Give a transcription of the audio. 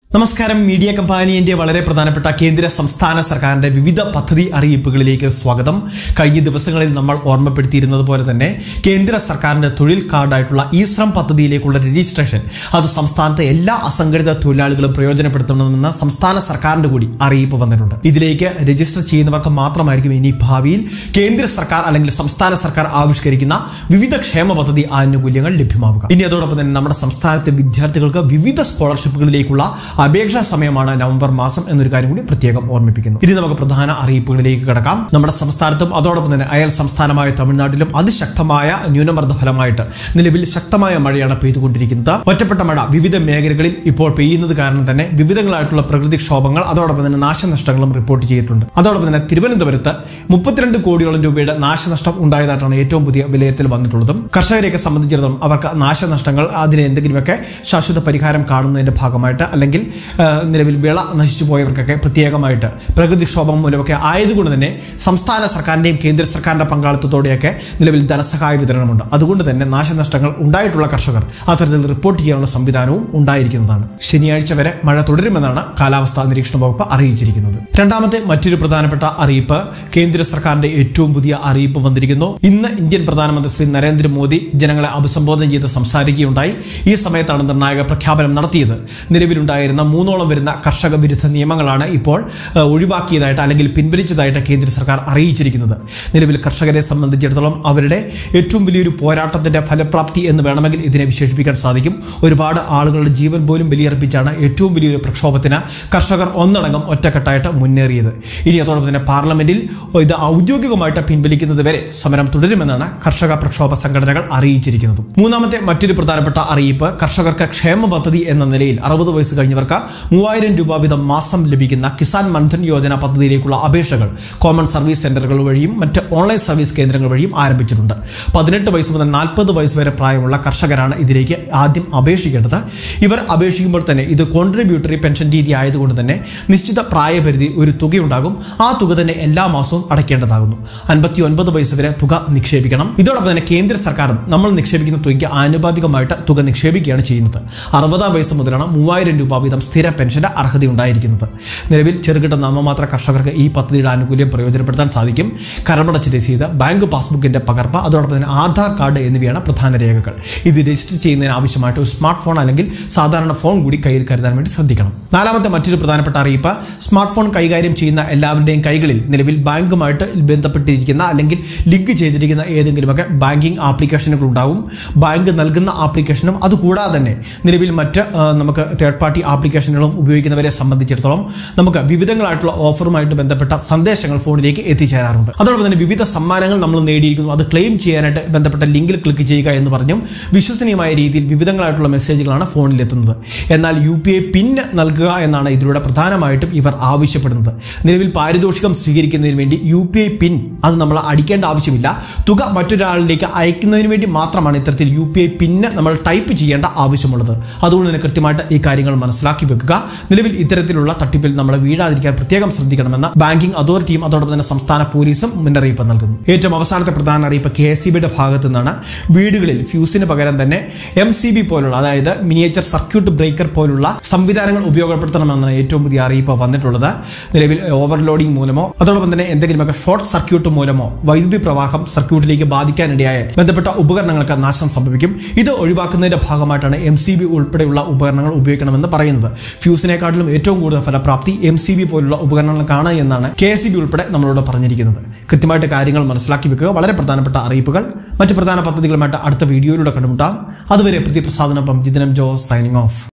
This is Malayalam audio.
നമസ്കാരം മീഡിയ കമ്പാനിയന്റെ വളരെ പ്രധാനപ്പെട്ട കേന്ദ്ര സംസ്ഥാന സർക്കാരിന്റെ വിവിധ പദ്ധതി അറിയിപ്പുകളിലേക്ക് സ്വാഗതം കഴിഞ്ഞ ദിവസങ്ങളിൽ നമ്മൾ ഓർമ്മപ്പെടുത്തിയിരുന്നത് പോലെ തന്നെ കേന്ദ്ര സർക്കാരിന്റെ തൊഴിൽ കാർഡായിട്ടുള്ള ഈ ശ്രം പദ്ധതിയിലേക്കുള്ള രജിസ്ട്രേഷൻ അത് സംസ്ഥാനത്തെ എല്ലാ അസംഘടിത തൊഴിലാളികളും പ്രയോജനപ്പെടുത്തണമെന്ന് സംസ്ഥാന സർക്കാരിന്റെ കൂടി അറിയിപ്പ് വന്നിട്ടുണ്ട് ഇതിലേക്ക് രജിസ്റ്റർ ചെയ്യുന്നവർക്ക് മാത്രമായിരിക്കും ഇനി ഭാവിയിൽ കേന്ദ്ര സർക്കാർ അല്ലെങ്കിൽ സംസ്ഥാന സർക്കാർ ആവിഷ്കരിക്കുന്ന വിവിധ ക്ഷേമ പദ്ധതി ആനുകൂല്യങ്ങൾ ലഭ്യമാവുക ഇനി അതോടൊപ്പം തന്നെ നമ്മുടെ സംസ്ഥാനത്തെ വിദ്യാർത്ഥികൾക്ക് വിവിധ സ്കോളർഷിപ്പുകളിലേക്കുള്ള അപേക്ഷാ സമയമാണ് നവംബർ മാസം എന്നൊരു കാര്യം കൂടി പ്രത്യേകം ഓർമ്മിപ്പിക്കുന്നു ഇനി നമുക്ക് പ്രധാന അറിയിപ്പുകളിലേക്ക് കിടക്കാം നമ്മുടെ സംസ്ഥാനത്തും അതോടൊപ്പം തന്നെ അയൽ സംസ്ഥാനമായ തമിഴ്നാട്ടിലും അതിശക്തമായ ന്യൂനമർദ്ദ ഫലമായിട്ട് നിലവിൽ ശക്തമായ മഴയാണ് പെയ്തുകൊണ്ടിരിക്കുന്നത് ഒറ്റപ്പെട്ട മഴ വിവിധ മേഖലകളിൽ ഇപ്പോൾ പെയ്യുന്നത് കാരണം തന്നെ വിവിധങ്ങളായിട്ടുള്ള പ്രകൃതിക്ഷോഭങ്ങൾ അതോടൊപ്പം തന്നെ നാശനഷ്ടങ്ങളും റിപ്പോർട്ട് ചെയ്തിട്ടുണ്ട് അതോടൊപ്പം തന്നെ തിരുവനന്തപുരത്ത് മുപ്പത്തിരണ്ട് കോടിയോളം രൂപയുടെ നാശനഷ്ടം ഉണ്ടായതായിട്ടാണ് ഏറ്റവും പുതിയ വിലയിരുത്തൽ വന്നിട്ടുള്ളതും കർഷകരെയൊക്കെ സംബന്ധിച്ചിടത്തോളം അവർക്ക് നാശനഷ്ടങ്ങൾ അതിന് എന്തെങ്കിലുമൊക്കെ ശാശ്വത പരിഹാരം കാണുന്നതിന്റെ ഭാഗമായിട്ട് അല്ലെങ്കിൽ ആ, നിലവിൽ വിള നശിച്ചു പോയവർക്കൊക്കെ പ്രത്യേകമായിട്ട് പ്രകൃതിക്ഷോഭം മൂലമൊക്കെ ആയതുകൊണ്ട് തന്നെ സംസ്ഥാന സർക്കാരിന്റെയും കേന്ദ്ര സർക്കാരിന്റെ പങ്കാളിത്തത്തോടെയൊക്കെ നിലവിൽ ധനസഹായ വിതരണമുണ്ട് അതുകൊണ്ട് തന്നെ നാശനഷ്ടങ്ങൾ ഉണ്ടായിട്ടുള്ള കർഷകർ അത്തരത്തിൽ റിപ്പോർട്ട് ചെയ്യാനുള്ള സംവിധാനവും ഉണ്ടായിരിക്കുന്നതാണ് ശനിയാഴ്ച വരെ മഴ തുടരുമെന്നാണ് കാലാവസ്ഥാ നിരീക്ഷണ വകുപ്പ് അറിയിച്ചിരിക്കുന്നത് രണ്ടാമത്തെ മറ്റൊരു പ്രധാനപ്പെട്ട അറിയിപ്പ് കേന്ദ്ര സർക്കാരിന്റെ ഏറ്റവും പുതിയ അറിയിപ്പ് വന്നിരിക്കുന്നു ഇന്ന് ഇന്ത്യൻ പ്രധാനമന്ത്രി ശ്രീ നരേന്ദ്രമോദി ജനങ്ങളെ അഭിസംബോധന ചെയ്ത് സംസാരിക്കുകയുണ്ടായി ഈ സമയത്താണ് നിർണായക പ്രഖ്യാപനം നടത്തിയത് നിലവിലുണ്ടായിരുന്ന മൂന്നോളം വരുന്ന കർഷക വിരുദ്ധ നിയമങ്ങളാണ് ഇപ്പോൾ ഏഹ്, ഒഴിവാക്കിയതായിട്ട് അല്ലെങ്കിൽ പിൻവലിച്ചതായിട്ട് കേന്ദ്ര സർക്കാർ അറിയിച്ചിരിക്കുന്നത് നിലവിൽ കർഷകരെ സംബന്ധിച്ചിടത്തോളം അവരുടെ ഏറ്റവും വലിയൊരു പോരാട്ടത്തിന്റെ ഫലപ്രാപ്തി എന്ന് വേണമെങ്കിൽ ഇതിനെ വിശേഷിപ്പിക്കാൻ സാധിക്കും ഒരുപാട് ആളുകളുടെ ജീവൻ പോലും ബലിയർപ്പിച്ചാണ് ഏറ്റവും വലിയൊരു പ്രക്ഷോഭത്തിന് കർഷകർ ഒന്നടങ്കം ഒറ്റക്കെട്ടായിട്ട് മുന്നേറിയത് ഇനി അതോടൊപ്പം തന്നെ പാർലമെന്റിൽ ഇത് ഔദ്യോഗികമായിട്ട് പിൻവലിക്കുന്നത് വരെ സമരം തുടരുമെന്നാണ് കർഷക പ്രക്ഷോഭ സംഘടനകൾ അറിയിച്ചിരിക്കുന്നത് മൂന്നാമത്തെ മറ്റൊരു പ്രധാനപ്പെട്ട അറിയിപ്പ് കർഷകർക്ക് ക്ഷേമ പദ്ധതി എന്ന നിലയിൽ അറുപത് വയസ്സ് കഴിഞ്ഞവർക്ക് മൂവായിരം രൂപ വീതം മാസം ലഭിക്കുന്ന കിസാൻ മൻധൻ യോജന പദ്ധതിയിലേക്കുള്ള അപേക്ഷകൾ കോമൺ സർവീസ് സെന്ററുകൾ വഴിയും മറ്റ് ഓൺലൈൻ സർവീസ് കേന്ദ്രങ്ങൾ വഴിയും ആരംഭിച്ചിട്ടുണ്ട് പതിനെട്ട് വയസ്സ് മുതൽ നാൽപ്പത് വയസ്സ് വരെ പ്രായമുള്ള കർഷകരാണ് ഇതിലേക്ക് ആദ്യം അപേക്ഷിക്കേണ്ടത് ഇവർ അപേക്ഷിക്കുമ്പോൾ തന്നെ ഇത് കോൺട്രിബ്യൂട്ടറി പെൻഷൻ രീതി ആയതുകൊണ്ട് തന്നെ നിശ്ചിത പ്രായപരിധി ഒരു തുകയുണ്ടാകും ആ തുക തന്നെ എല്ലാ മാസവും അടയ്ക്കേണ്ടതാകുന്നു അൻപത്തി ഒൻപത് വയസ്സ് വരെ തുക നിക്ഷേപിക്കണം ഇതോടൊപ്പം തന്നെ കേന്ദ്ര സർക്കാരും നമ്മൾ നിക്ഷേപിക്കുന്ന തുകയ്ക്ക് ആനുപാതികമായിട്ട് തുക നിക്ഷേപിക്കുകയാണ് ചെയ്യുന്നത് അറുപതാം വയസ്സ് മുതലാണ് മൂവായിരം രൂപ വീതം സ്ഥിര പെൻഷന്റെ അർഹത ഉണ്ടായിരിക്കുന്നത് നിലവിൽ ചെറുകിട നാമമാത്ര കർഷകർക്ക് ഈ പദ്ധതിയുടെ ആനുകൂല്യം പ്രയോജനപ്പെടുത്താൻ സാധിക്കും കരമടച്ച രസീത് ബാങ്ക് പാസ്ബുക്കിന്റെ പകർപ്പ് അതോടൊപ്പം തന്നെ ആധാർ കാർഡ് എന്നിവയാണ് പ്രധാന രേഖകൾ ഇത് രജിസ്റ്റർ ചെയ്യുന്നതിന് ആവശ്യമായിട്ട് ഒരു സ്മാർട്ട് ഫോൺ അല്ലെങ്കിൽ സാധാരണ ഫോൺ കൂടി കയ്യിൽ കരുതാൻ വേണ്ടി ശ്രദ്ധിക്കണം നാലാമത്തെ മറ്റൊരു പ്രധാനപ്പെട്ട അറിയിപ്പ് സ്മാർട്ട് ഫോൺ കൈകാര്യം ചെയ്യുന്ന എല്ലാവരുടെയും കൈകളിൽ നിലവിൽ ബാങ്കുമായിട്ട് ബന്ധപ്പെട്ടിരിക്കുന്ന അല്ലെങ്കിൽ ലിങ്ക് ചെയ്തിരിക്കുന്ന ഏതെങ്കിലുമൊക്കെ ബാങ്കിംഗ് ആപ്ലിക്കേഷനുകൾ ഉണ്ടാവും ബാങ്ക് നൽകുന്ന ആപ്ലിക്കേഷനും അതുകൂടാതെ തന്നെ നിലവിൽ മറ്റ് ആ, നമുക്ക് തേർഡ് പാർട്ടി ആപ്ലിക്കേഷനുകളും ഉപയോഗിക്കുന്നവരെ സംബന്ധിച്ചിടത്തോളം നമുക്ക് വിവിധങ്ങളായിട്ടുള്ള ഓഫറുമായിട്ട് ബന്ധപ്പെട്ട സന്ദേശങ്ങൾ ഫോണിലേക്ക് എത്തിച്ചേരാറുണ്ട് അതോടൊപ്പം തന്നെ വിവിധ സമ്മാനങ്ങൾ നമ്മൾ നേടിയിരിക്കുന്നു അത് ക്ലെയിം ചെയ്യാനായിട്ട് ബന്ധപ്പെട്ട ലിങ്കിൽ ക്ലിക്ക് ചെയ്യുക എന്ന് പറഞ്ഞും വിശ്വസനീയമായ രീതിയിൽ വിവിധങ്ങളായിട്ടുള്ള മെസ്സേജുകളാണ് ഫോണിൽ എത്തുന്നത് എന്നാൽ യു പി ഐ പിൻ നൽകുക എന്നാണ് ഇതിലൂടെ പ്രധാനമായിട്ടും ഇവർ ആവശ്യപ്പെടുന്നത് നിലവിൽ പാരിതോഷികം സ്വീകരിക്കുന്നതിന് വേണ്ടി യു പി ഐ പിൻ അത് നമ്മൾ അടിക്കേണ്ട ആവശ്യമില്ല തുക മറ്റൊരാളിലേക്ക് അയക്കുന്നതിന് വേണ്ടി മാത്രമാണ് ഇത്തരത്തിൽ യു പി ഐ പിന്ന് നമ്മൾ ടൈപ്പ് ചെയ്യേണ്ട ആവശ്യമുള്ളത് അതുകൊണ്ട് തന്നെ കൃത്യമായിട്ട് ഈ കാര്യങ്ങൾ മനസ്സിലാക്കി വെക്കുക നിലവിൽ ഇത്തരത്തിലുള്ള തട്ടിപ്പിൽ നമ്മൾ വീഴാതിരിക്കാൻ പ്രത്യേകം ശ്രദ്ധിക്കണമെന്ന് ബാങ്കിംഗ് അതോറിറ്റിയും അതോടൊപ്പം തന്നെ സംസ്ഥാന പോലീസും മുന്നറിയിപ്പ് നൽകുന്നു ഏറ്റവും അവസാനത്തെ പ്രധാന അറിയിപ്പ് കെ എസ് ബിയുടെ ഭാഗത്തു നിന്നാണ് വീടുകളിൽ ഫ്യൂസിന് പകരം തന്നെ എം സി ബി പോലുള്ള അതായത് മിനിയേച്ചർ സർക്യൂട്ട് ബ്രേക്കർ പോലുള്ള സംവിധാനങ്ങൾ ഉപയോഗപ്പെടുത്തണമെന്നാണ് ഏറ്റവും പുതിയ അറിയിപ്പ് വന്നിട്ടുള്ളത് നിലവിൽ ഓവർലോഡിംഗ് മൂലമോ അതോടൊപ്പം തന്നെ എന്തെങ്കിലുമൊക്കെ ഷോർട്ട് സർക്യൂട്ട് മൂലമോ വൈദ്യുതി പ്രവാഹം സർക്യൂട്ടിലേക്ക് ബാധിക്കാനിടയായ ബന്ധപ്പെട്ട ഉപകരണങ്ങൾക്ക് നാശം സംഭവിക്കും ഇത് ഒഴിവാക്കുന്നതിന്റെ ഭാഗമായിട്ടാണ് എം സി ബി ഉൾപ്പെടെയുള്ള ഉപകരണങ്ങൾ ഉപയോഗിക്കണമെന്ന് പറയുന്നത് ഫ്യൂസിനെക്കാട്ടിലും ഏറ്റവും കൂടുതൽ ഫലപ്രാപ്തി എം സി ബി പോലുള്ള ഉപകരണങ്ങൾക്കാണ് എന്നാണ് കെ എസ് ബി ഉൾപ്പെടെ നമ്മളോട് പറഞ്ഞിരിക്കുന്നത് കൃത്യമായിട്ട് കാര്യങ്ങൾ മനസ്സിലാക്കി വെക്കുക വളരെ പ്രധാനപ്പെട്ട അറിയിപ്പുകൾ മറ്റ് പ്രധാന പദ്ധതികളുമായിട്ട് അടുത്ത വീഡിയോയിലൂടെ കണ്ടുമുട്ടാം അതുവരെ പ്രതിപ്രസാദനൊപ്പം ജിതനം ജോസ് സൈനിങ് ഓഫ്